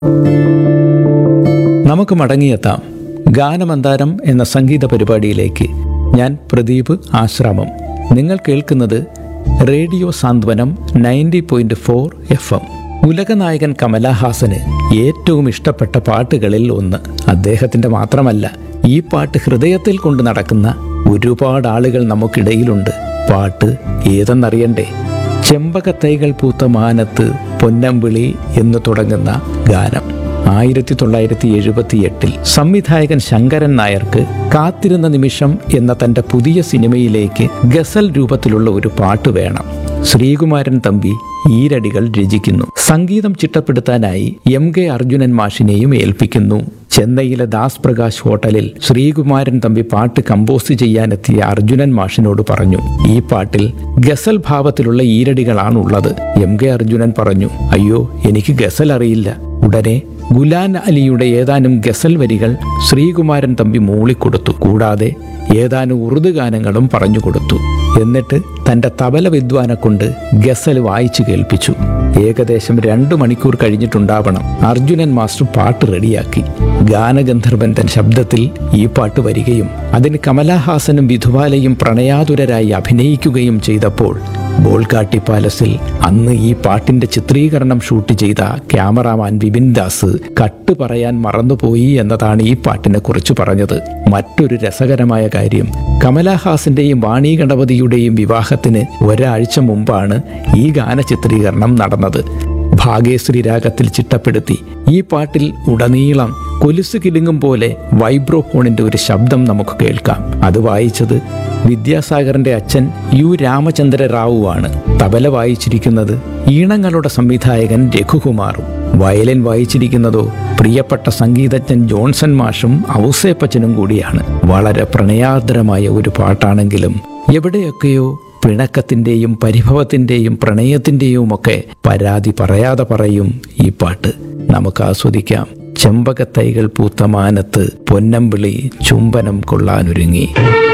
നമുക്ക് മടങ്ങിയെത്താം ഗാനമന്താരം എന്ന സംഗീത പരിപാടിയിലേക്ക് ഞാൻ പ്രദീപ് ആശ്രാമം നിങ്ങൾ കേൾക്കുന്നത് radio Santhwanam ninety point four F M ഉലകനായകൻ കമലഹാസന് ഏറ്റവും ഇഷ്ടപ്പെട്ട പാട്ടുകളിൽ ഒന്ന് അദ്ദേഹത്തിന്റെ മാത്രമല്ല ഈ പാട്ട് ഹൃദയത്തിൽ കൊണ്ട് നടക്കുന്ന ഒരുപാട് ആളുകൾ നമുക്കിടയിലുണ്ട് പാട്ട് ഏതെന്നറിയണ്ടേ ചെമ്പകത്തൈകൾ പൂത്ത മാനത്ത് പൊന്നമ്പിളി എന്ന് തുടങ്ങുന്ന ഗാനം ആയിരത്തി തൊള്ളായിരത്തി എഴുപത്തി എട്ടിൽ സംവിധായകൻ ശങ്കരൻ നായർക്ക് കാത്തിരുന്ന നിമിഷം എന്ന തന്റെ പുതിയ സിനിമയിലേക്ക് ഗസൽ രൂപത്തിലുള്ള ഒരു പാട്ട് വേണം ശ്രീകുമാരൻ തമ്പി ഈരടികൾ രചിക്കുന്നു സംഗീതം ചിട്ടപ്പെടുത്താനായി എം കെ അർജുനൻ മാഷിനെയും ഏൽപ്പിക്കുന്നു ചെന്നൈയിലെ ദാസ് പ്രകാശ് ഹോട്ടലിൽ ശ്രീകുമാരൻ തമ്പി പാട്ട് കമ്പോസ് ചെയ്യാനെത്തിയ അർജുനൻ മാഷിനോട് പറഞ്ഞു ഈ പാട്ടിൽ ഗസൽ ഭാവത്തിലുള്ള ഈരടികളാണുള്ളത് എം കെ അർജുനൻ പറഞ്ഞു അയ്യോ എനിക്ക് ഗസൽ അറിയില്ല ഉടനെ ഗുലാൻ അലിയുടെ ഏതാനും ഗസൽ വരികൾ ശ്രീകുമാരൻ തമ്പി മൂളിക്കൊടുത്തു കൂടാതെ ഏതാനും ഉറുദു ഗാനങ്ങളും പറഞ്ഞു കൊടുത്തു എന്നിട്ട് തന്റെ തബല വിദ്വാനെ കൊണ്ട് ഗസൽ വായിച്ചു കേൾപ്പിച്ചു ഏകദേശം രണ്ടു മണിക്കൂർ കഴിഞ്ഞിട്ടുണ്ടാവണം അർജുനൻ മാസ്റ്റർ പാട്ട് റെഡിയാക്കി ഗാനഗന്ധർവൻ തൻ ശബ്ദത്തിൽ ഈ പാട്ട് വരികയും അതിന് കമലഹാസനും വിധുവാലയും പ്രണയാതുരരായി അഭിനയിക്കുകയും ചെയ്തപ്പോൾ ബോൾഗാട്ടി പാലസിൽ അന്ന് ഈ പാട്ടിന്റെ ചിത്രീകരണം ഷൂട്ട് ചെയ്ത ക്യാമറാമാൻ വിപിൻ ദാസ് കട്ട് പറയാൻ മറന്നുപോയി എന്നതാണ് ഈ പാട്ടിനെ കുറിച്ച് പറഞ്ഞത് മറ്റൊരു രസകരമായ കാര്യം കമലഹാസന്റെയും വാണി ഗണപതിയുടെയും വിവാഹത്തിന് ഒരാഴ്ച മുമ്പാണ് ഈ ഗാന ചിത്രീകരണം നടന്നത് ഭാഗ്യശ്രീ രാഗത്തിൽ ചിട്ടപ്പെടുത്തി ഈ പാട്ടിൽ ഉടനീളം കൊലുസ് കിലുങ്ങും പോലെ വൈബ്രോഫോണിന്റെ ഒരു ശബ്ദം നമുക്ക് കേൾക്കാം അത് വായിച്ചത് വിദ്യാസാഗറിന്റെ അച്ഛൻ യു രാമചന്ദ്ര റാവുവാണ് തബല വായിച്ചിരിക്കുന്നത് ഈണങ്ങളുടെ സംവിധായകൻ രഘുകുമാറും വയലിൻ വായിച്ചിരിക്കുന്നതോ പ്രിയപ്പെട്ട സംഗീതജ്ഞൻ ജോൺസൺ മാഷും ഔസേപ്പച്ചനും കൂടിയാണ് വളരെ പ്രണയാർദ്രമായ ഒരു പാട്ടാണെങ്കിലും എവിടെയൊക്കെയോ പിണക്കത്തിന്റെയും പരിഭവത്തിന്റെയും പ്രണയത്തിന്റെയും ഒക്കെ പരാതി പറയാതെ പറയും ഈ പാട്ട് നമുക്ക് ആസ്വദിക്കാം ചെമ്പകത്തൈകൾ പൂത്ത മാനത്ത് പൊന്നമ്പിളി ചുംബനം കൊള്ളാനൊരുങ്ങി